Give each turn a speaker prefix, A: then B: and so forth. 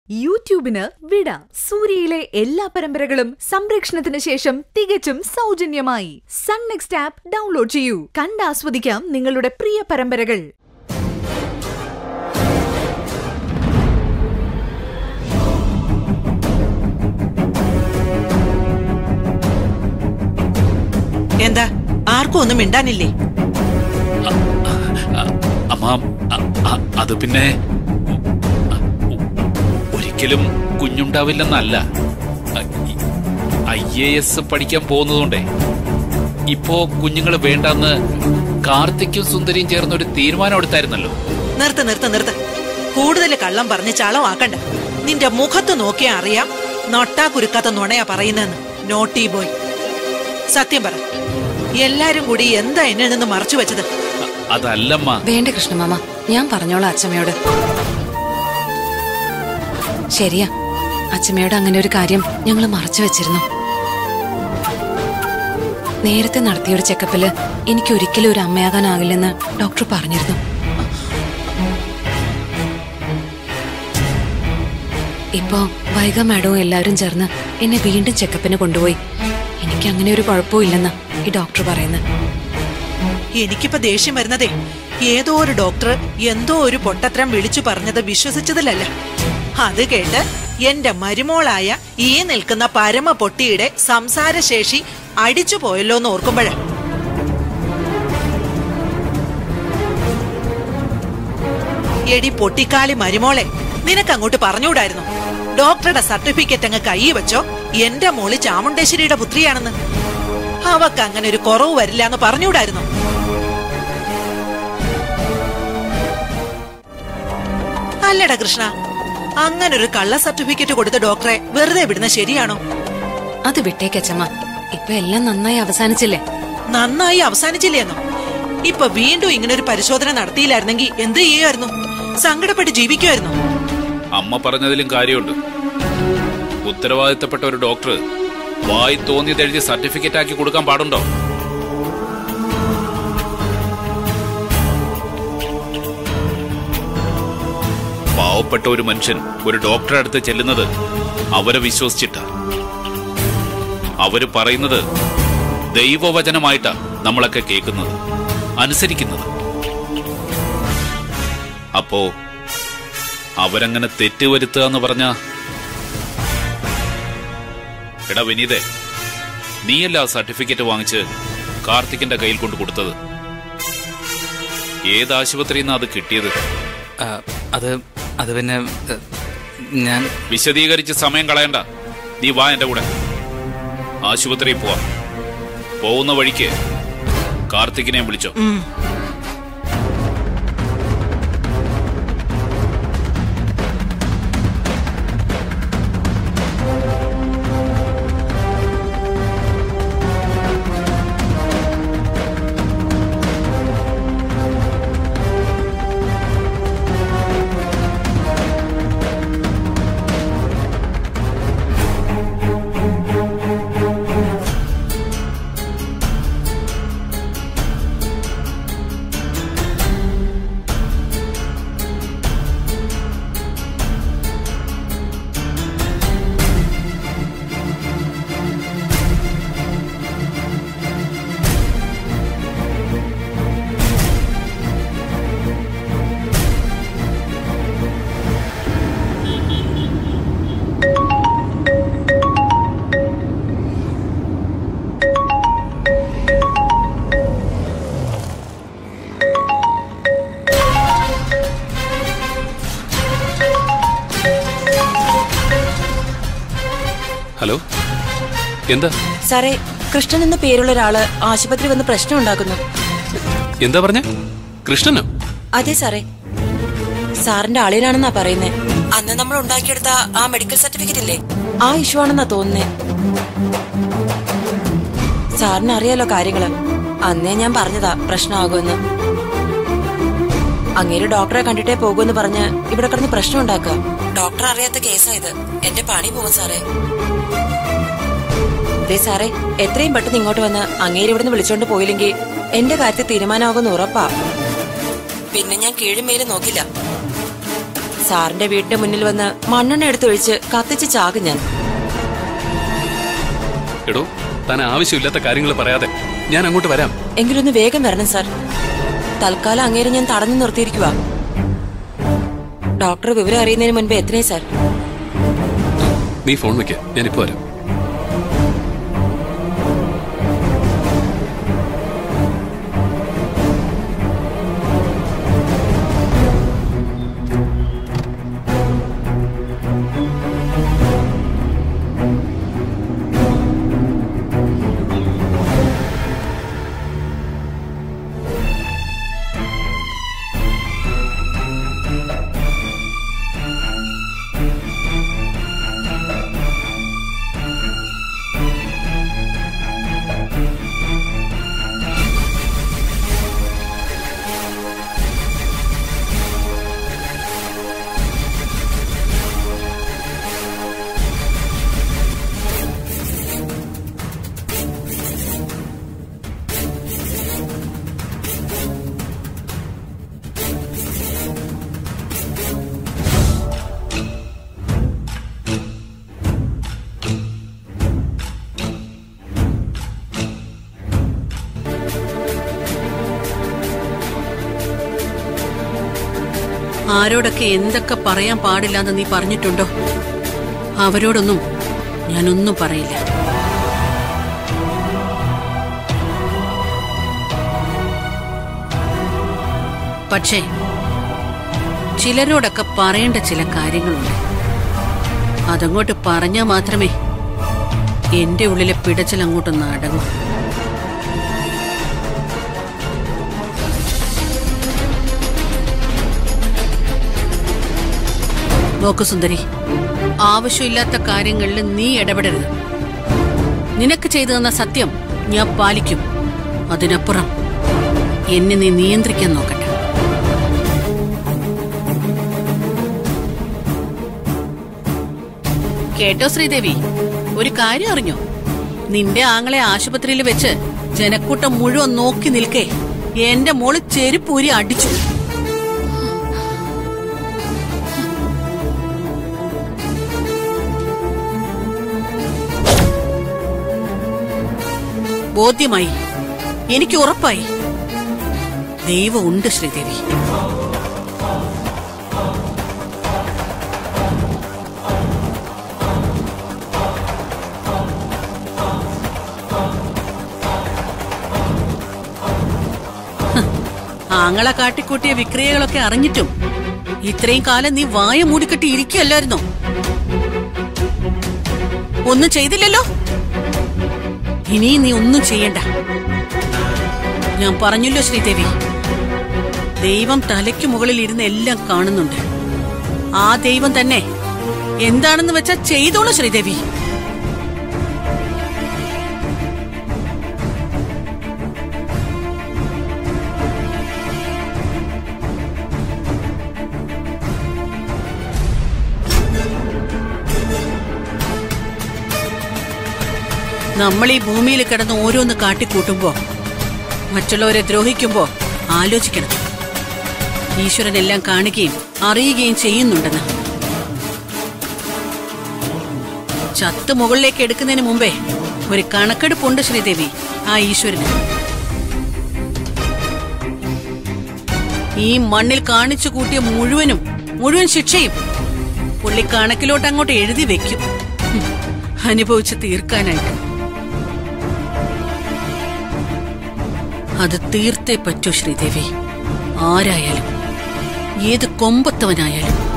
A: യൂട്യൂബിന് വിട സൂര്യയിലെ എല്ലാ പരമ്പരകളും സംരക്ഷണത്തിന് ശേഷം തികച്ചും സൗജന്യമായി സൺ നെക്സ്റ്റ് ആപ്പ് ഡൗൺലോഡ് ചെയ്യൂ കണ്ടാസ്വദിക്കാം നിങ്ങളുടെ പ്രിയ പരമ്പരകൾ
B: എന്താ ആർക്കും ഒന്നും മിണ്ടാനില്ലേ
C: അമ്മ അ- അ- അത് പിന്നെ ഒരിക്കലും കുഞ്ഞുണ്ടാവില്ലെന്നല്ല ഐ എ എസ് പഠിക്കാൻ പോകുന്നതുകൊണ്ടേ ഇപ്പോ കുഞ്ഞുങ്ങൾ വേണ്ടെന്ന് കാർത്തിക്കും സുന്ദരിയും ചേർന്ന് ഒരു തീരുമാനം എടുത്തായിരുന്നല്ലോ
B: നിർത്ത് നിർത്ത് നിർത്ത് കൂടുതൽ കള്ളം പറഞ്ഞ് ചളമാക്കണ്ട നിന്റെ മുഖത്ത് നോക്കിയാ അറിയാം നൊട്ടാ കുരുക്കാത്ത നുണയാ പറയുന്നെന്ന് നോട്ടി ബോയ് സത്യം പറ എല്ലാരും കൂടി എന്താ എന്നെ നിന്ന് മറച്ചു വെച്ചത്
C: അ- അതല്ലമ്മ
D: വേണ്ട കൃഷ്ണമാമ ഞാൻ പറഞ്ഞോളാം അച്ഛമ്മയോട് ശരിയാ അച്ഛമ്മയോട് അങ്ങനെ ഒരു കാര്യം ഞങ്ങൾ മറച്ചു വെച്ചിരുന്നു നേരത്തെ നടത്തിയ ഒരു ചെക്കപ്പില് എനിക്ക് ഒരിക്കലും ഒരു അമ്മയാകാനാകില്ലെന്ന് ഡോക്ടർ പറഞ്ഞിരുന്നു ഇപ്പോ വൈഗ മാഡവും എല്ലാവരും ചേർന്ന് എന്നെ വീണ്ടും ചെക്കപ്പിന് കൊണ്ടുപോയി എനിക്ക് അങ്ങനെ ഒരു കുഴപ്പവും ഇല്ലെന്നാ ഈ ഡോക്ടർ പറയുന്നത്
B: എനിക്കിപ്പോ ദേഷ്യം വരുന്നതേ ഏതോ ഒരു ഡോക്ടർ എന്തോ ഒരു പൊട്ടത്രം വിളിച്ചു പറഞ്ഞത് വിശ്വസിച്ചതിലല്ല അത് കേട്ട് എന്റെ മരുമോളായ ഈ നിൽക്കുന്ന പരമ പൊട്ടിയുടെ സംസാരശേഷി അടിച്ചു പോയല്ലോ എന്ന് ഓർക്കുമ്പോഴാ എടി പൊട്ടിക്കാളി മരുമോളെ നിനക്ക് അങ്ങോട്ട് പറഞ്ഞുകൂടായിരുന്നു ഡോക്ടറുടെ സർട്ടിഫിക്കറ്റ് അങ്ങ് കൈ വെച്ചോ എന്റെ മോള് ചാമുണ്ടേശ്വരിയുടെ പുത്രിയാണെന്ന് അവക്ക് അങ്ങനെ ഒരു കുറവ് വരില്ല എന്ന് പറഞ്ഞുകൂടായിരുന്നു അല്ലടാ കൃഷ്ണ അങ്ങനെ ഒരു കള്ള സർട്ടിഫിക്കറ്റ് കൊടുത്ത ഡോക്ടറെ വെറുതെ വിടുന്ന ശരിയാണോ
D: അത് വിട്ടേക്കച്ചമ്മ ഇപ്പൊ എല്ലാം നന്നായി അവസാനിച്ചില്ലേ
B: നന്നായി അവസാനിച്ചില്ലേന്നോ ഇപ്പൊ വീണ്ടും ഇങ്ങനെ ഒരു പരിശോധന നടത്തിയില്ലായിരുന്നെങ്കിൽ എന്ത് ചെയ്യുമായിരുന്നു സങ്കടപ്പെട്ട് ജീവിക്കുമായിരുന്നു
C: അമ്മ പറഞ്ഞതിലും കാര്യമുണ്ട് ഉത്തരവാദിത്തപ്പെട്ട ഒരു ഡോക്ടർ വായി തോന്നിയതെഴുതി സർട്ടിഫിക്കറ്റ് ആക്കി കൊടുക്കാൻ പാടുണ്ടോ പാവപ്പെട്ട ഒരു മനുഷ്യൻ ഒരു ഡോക്ടറെ അടുത്ത് ചെല്ലുന്നത് അവരെ വിശ്വസിച്ചിട്ട അവര് പറയുന്നത് ദൈവവചനമായിട്ടാ നമ്മളൊക്കെ കേൾക്കുന്നത് അനുസരിക്കുന്നത് അപ്പോ അവരങ്ങനെ തെറ്റുവരുത്തുക എന്ന് പറഞ്ഞ എടാ വിനീതേ നീയല്ല ആ സർട്ടിഫിക്കറ്റ് വാങ്ങിച്ച് കാർത്തിക്കിന്റെ കയ്യിൽ കൊണ്ട് കൊടുത്തത് ഏത് ആശുപത്രിയിൽ നിന്നാ അത് കിട്ടിയത്
E: ആ, അത് അത് പിന്നെ ഏ, ഞാൻ
C: വിശദീകരിച്ച് സമയം കളയണ്ട നീ വാ എന്റെ കൂടെ ആശുപത്രിയിൽ പോവാം പോകുന്ന വഴിക്ക് കാർത്തിക്കിനെ വിളിച്ചോ
F: ഹലോ എന്താ
G: സാറേ കൃഷ്ണൻ എന്ന പേരുള്ള ഒരാള് ആശുപത്രി വന്ന് പ്രശ്നം ഉണ്ടാക്കുന്നു
F: എന്താ പറഞ്ഞ കൃഷ്ണനോ
G: അതെ സാറേ സാറിന്റെ ആളിനാണെന്നാ പറയുന്നേ അന്ന് നമ്മൾ ഉണ്ടാക്കിയെടുത്ത ആ മെഡിക്കൽ സർട്ടിഫിക്കറ്റ് ഇല്ലേ ആ ഇഷ്യൂ ആണെന്നാ തോന്നുന്നേ സാറിന് അറിയാലോ കാര്യങ്ങള് അന്നേ ഞാൻ പറഞ്ഞതാ പ്രശ്നമാകുമെന്ന് അങ്ങേര് ഡോക്ടറെ കണ്ടിട്ടേ പോകുമെന്ന് പറഞ്ഞ് ഇവിടെ കിടന്ന് പ്രശ്നം ഉണ്ടാക്കുക ഡോക്ടർ അറിയാത്ത കേസാ ഇത് എന്റെ പണി പോകും സാറേ ദേ സാറേ എത്രയും പെട്ടെന്ന് ഇങ്ങോട്ട് വന്ന് അങ്ങേര് ഇവിടുന്ന് വിളിച്ചോണ്ട് പോയില്ലെങ്കിൽ എന്റെ കാര്യത്തിൽ തീരുമാനമാകുമെന്ന് ഉറപ്പാ പിന്നെ ഞാൻ കീഴുമേലും നോക്കില്ല സാറിന്റെ വീടിന്റെ മുന്നിൽ വന്ന് മണ്ണെണ്ണ എടുത്തൊഴിച്ച് കത്തിച്ച് ചാകും ഞാൻ
F: എടോ താൻ ആവശ്യമില്ലാത്ത കാര്യങ്ങൾ പറയാതെ ഞാൻ അങ്ങോട്ട് വരാം
G: എങ്കിലൊന്ന് വേഗം വരണം സാർ തൽക്കാലം അങ്ങേരെ ഞാൻ തടഞ്ഞു നിർത്തിയിരിക്കുക ഡോക്ടർ വിവരം അറിയുന്നതിന് മുൻപ് എത്രയും സാർ
F: നീ ഫോൺ വെക്ക ഞാനിപ്പോ വരാം
H: ആരോടൊക്കെ എന്തൊക്കെ പറയാൻ പാടില്ലാന്ന് നീ പറഞ്ഞിട്ടുണ്ടോ അവരോടൊന്നും ഞാനൊന്നും പറയില്ല പക്ഷേ ചിലരോടൊക്കെ പറയേണ്ട ചില കാര്യങ്ങളുണ്ട് അതങ്ങോട്ട് പറഞ്ഞാൽ മാത്രമേ എന്റെ ഉള്ളിലെ പിടച്ചിൽ അങ്ങോട്ടൊന്ന് അടങ്ങൂ നോക്കു സുന്ദരി ആവശ്യമില്ലാത്ത കാര്യങ്ങളിൽ നീ ഇടപെടരുത് നിനക്ക് ചെയ്തു തന്ന സത്യം ഞാൻ പാലിക്കും അതിനപ്പുറം എന്നെ നീ നിയന്ത്രിക്കാൻ നോക്കട്ടെ കേട്ടോ ശ്രീദേവി ഒരു കാര്യം അറിഞ്ഞോ നിന്റെ ആങ്ങളെ ആശുപത്രിയിൽ വെച്ച് ജനക്കൂട്ടം മുഴുവൻ നോക്കി നിൽക്കേ എന്റെ മോള് ചെരുപ്പൂരി അടിച്ചു ബോധ്യമായി എനിക്ക് ഉറപ്പായി ദൈവം ഉണ്ട് ശ്രീദേവി ഹ്, ആങ്ങളെ കാട്ടിക്കൂട്ടിയ വിക്രിയകളൊക്കെ അറിഞ്ഞിട്ടും ഇത്രയും കാലം നീ വായ മൂടിക്കെട്ടി ഇരിക്കുകയല്ലായിരുന്നോ ഒന്നും ചെയ്തില്ലല്ലോ ഇനി നീ ഒന്നും ചെയ്യണ്ട ഞാൻ പറഞ്ഞല്ലോ ശ്രീദേവി ദൈവം തലയ്ക്ക് മുകളിൽ ഇരുന്ന് എല്ലാം കാണുന്നുണ്ട് ആ ദൈവം തന്നെ എന്താണെന്ന് വെച്ചാ ചെയ്തോളൂ ശ്രീദേവി നമ്മൾ ഈ ഭൂമിയിൽ കിടന്ന് ഓരോന്ന് കാട്ടിക്കൂട്ടുമ്പോ മറ്റുള്ളവരെ ദ്രോഹിക്കുമ്പോ ആലോചിക്കണം ഈശ്വരൻ എല്ലാം കാണുകയും അറിയുകയും ചെയ്യുന്നുണ്ടെന്ന് ചത്ത് മുകളിലേക്ക് എടുക്കുന്നതിന് മുമ്പേ ഒരു കണക്കെടുപ്പുണ്ട് ശ്രീദേവി ആ ഈശ്വരന് ഈ മണ്ണിൽ കാണിച്ചു കൂട്ടിയ മുഴുവനും മുഴുവൻ ശിക്ഷയും പുള്ളി കണക്കിലോട്ട് അങ്ങോട്ട് എഴുതി വെക്കും ഹും, അനുഭവിച്ച് തീർക്കാനായിട്ട് അത് തീർത്തേ പറ്റൂ ശ്രീദേവി ആരായാലും ഏത് കൊമ്പത്തവനായാലും